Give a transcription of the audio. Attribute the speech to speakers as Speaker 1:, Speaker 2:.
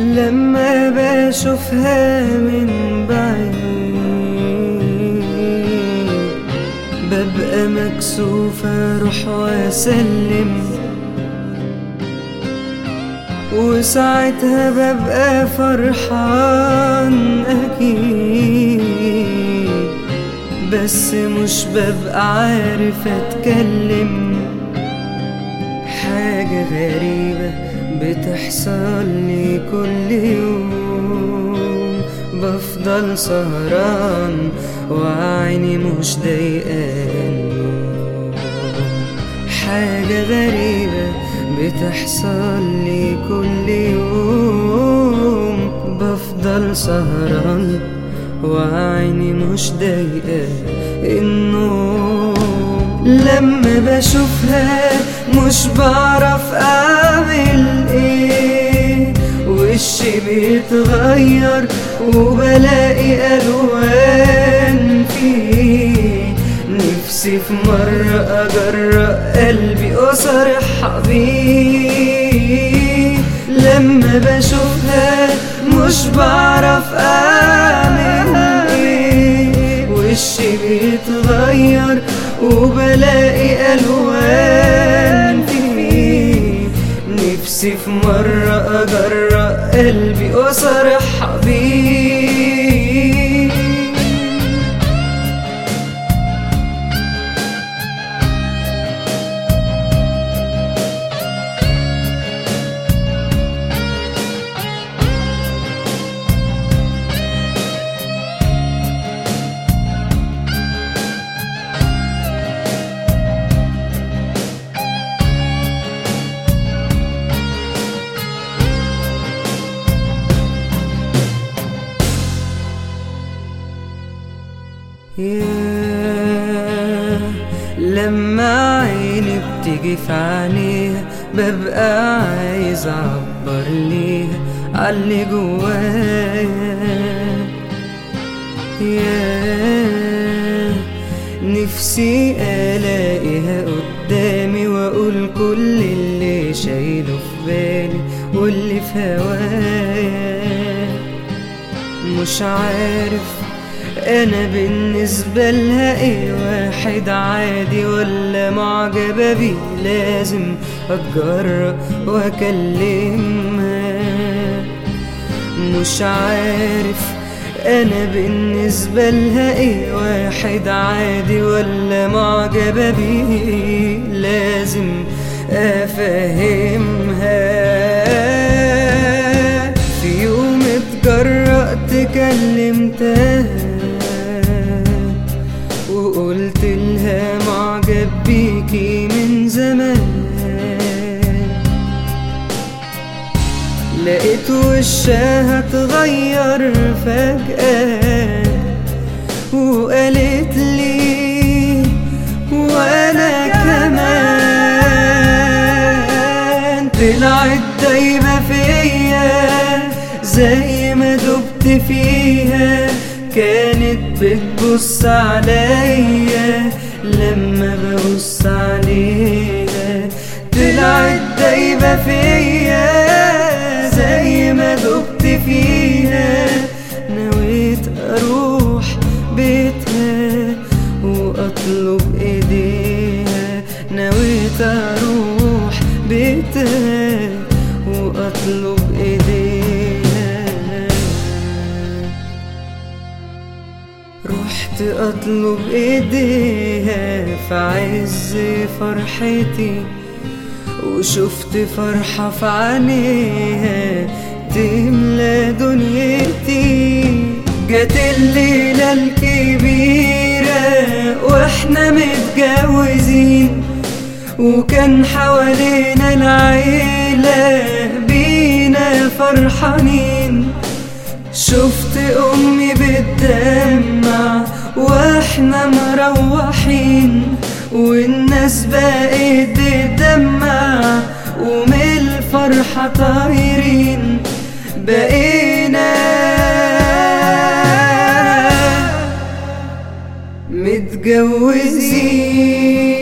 Speaker 1: لما بشوفها من بعيد ببقى مكسوفة اروح واسلم وساعتها ببقى فرحان اكيد بس مش ببقى عارف اتكلم حاجة غريبة بتحصل لي كل يوم بفضل سهران وعيني مش ضايقان حاجة غريبة بتحصل لي كل يوم بفضل سهران وعيني مش ضايقة النوم لما بشوفها مش بعرف اعمل ايه وشي بيتغير وبلاقي الوان فيه نفسي في مرة اجرأ قلبي واصرح بيه لما بشوفها مش بعرف اعمل ايه وشي بيتغير وبلاقي الوان فيه نفسي في مرة اجرأ قلبي واصرح بيه ياه لما عيني بتيجي في عينيها ببقى عايز اعبر ليها عاللي جوايا ياه نفسي الاقيها قدامي واقول كل اللي شايله في بالي واللي في هوايا مش عارف انا بالنسبة لها ايه واحد عادي ولا معجبة بيه لازم اتجرأ واكلمها مش عارف انا بالنسبة لها ايه واحد عادي ولا معجبة بيه لازم افهمها في يوم اتجرأت كلمتها وقلت لها معجب بيكي من زمان لقيت وشها اتغير فجأة وقالت لي وانا كمان طلعت دايما فيا زي ما دبت فيها كانت بتبص عليا لما ببص عليها طلعت دايبة فيا زي ما دبت فيها نويت اروح بيتها واطلب ايديها نويت اروح بيتها واطلب ايديها رحت اطلب ايديها في عز فرحتي وشفت فرحة في عينيها تملى دنيتي جت الليلة الكبيرة واحنا متجوزين وكان حوالينا العيلة بينا فرحانين شفت امي بتدمع واحنا مروحين والناس بقت تدمع ومن الفرحة طايرين بقينا متجوزين